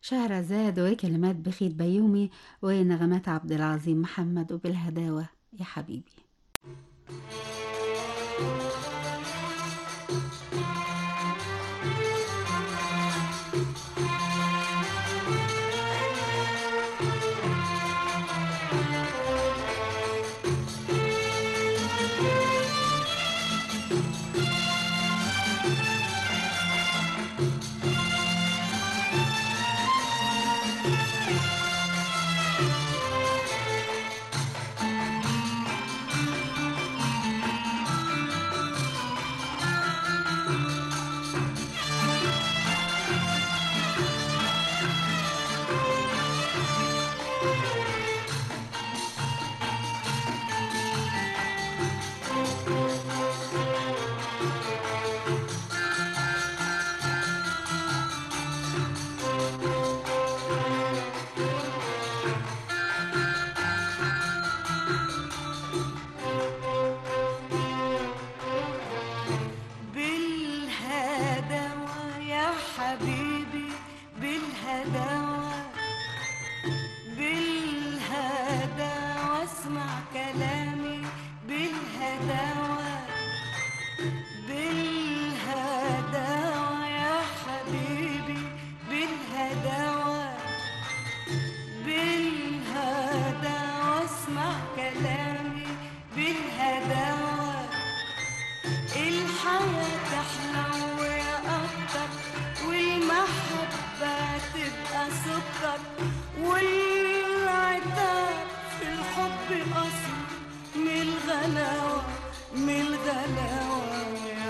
شهرزاد وكلمات بخيت بيومي ونغمات عبد العظيم محمد وبالهداوة يا حبيبي بالهدوى يا حبيبي بالهدوى بالهدوى اسمع كلامي بالهدوى بالهدوى يا حبيبي بالهدوى بالهدوى اسمع كلامي بالهدوى الحياة تحلو يا أكتر والمحبة تبقى سكر والعتاب في الحب أصل من الغلاوة من الغلاوة يا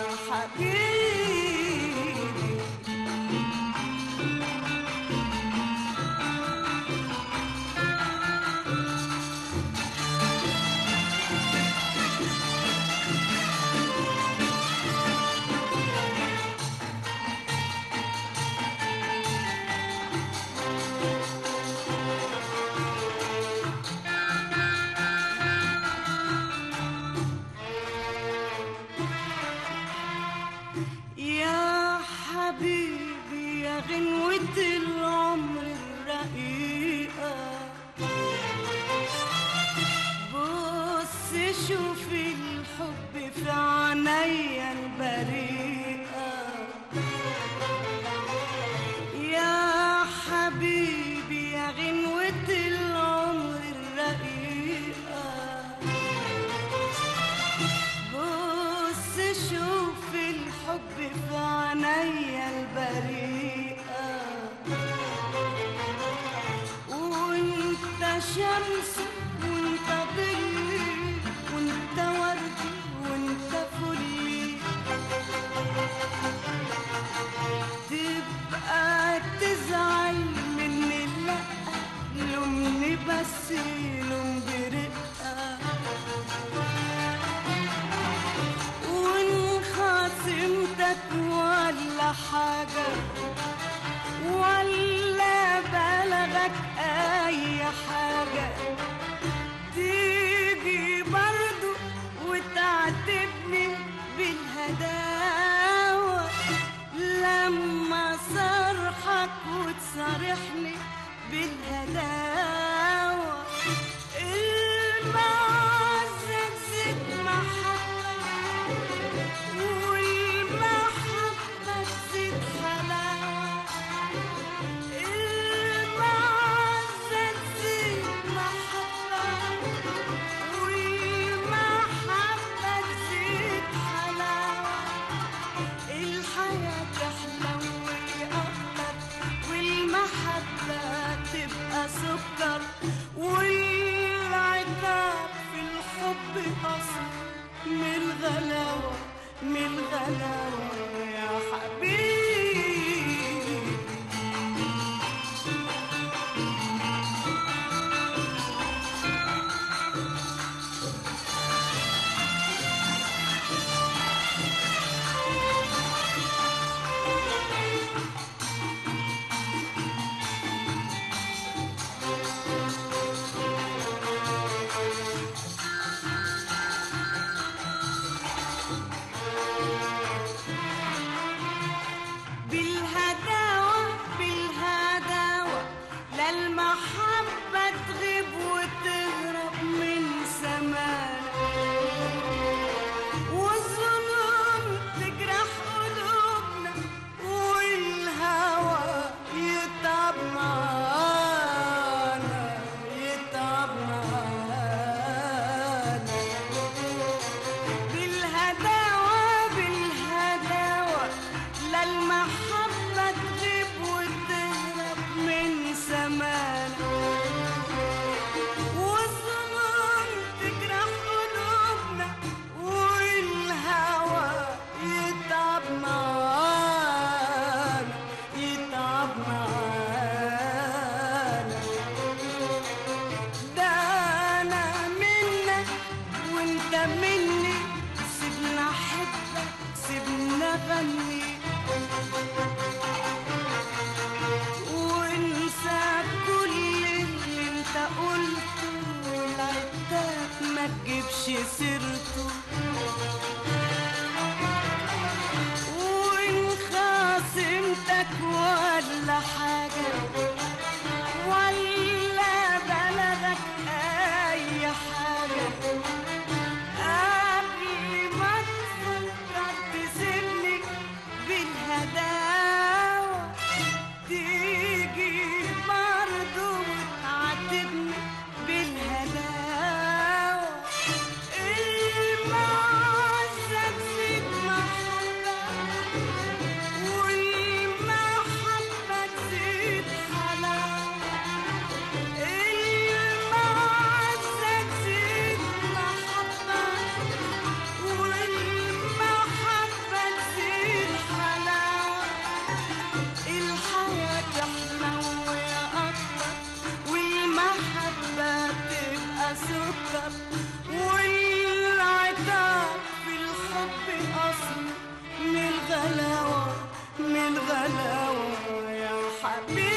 حبيبي يا حبيبي يا غنوة العمر الرقيقة بص شوف الحب في عينيا البريئة يا حبيبي يا غنوة العمر الرقيقة بص شوف الحب في عينيا البريئة وانت شمس وانت ظل وانت ورد وانت فل تبقى تزعل مني لا لومني بس لوم برقة وان خاصمتك ولا حاجة ولا بلغك أي حاجة تيجي برضو وتعاتبني بالهداوة لما صرحك وتصارحني بالهداوة المعزة تزيد محبة والمحبة تزيد حلاوة المعزة تزيد محبة والمحبة تزيد حلاوة الحياة تحلو أكتر والمحبة تبقى سكر والعتاب معانا ده انا منك وانت مني سيبنا احبك سيبنا اغني وانسى كل اللي انت قلته والعتاب ما تجيبش سيرته وان خاصمتك ولا حاجة ولا بلغك اي حاجة قبل ما تفكر تسيبني بالهداوة تيجي برضه وتعاتبني بالهداوة المعزة تزيد محبة والمحبة تزيد حلاوة المعزة تزيد محبة والمحبة تزيد حلاوة الحياة تحلو يا أكتر والمحبة تبقى سكر والعتاب في الحب أصل من الغلاوة من الغلاوة يا حبيبي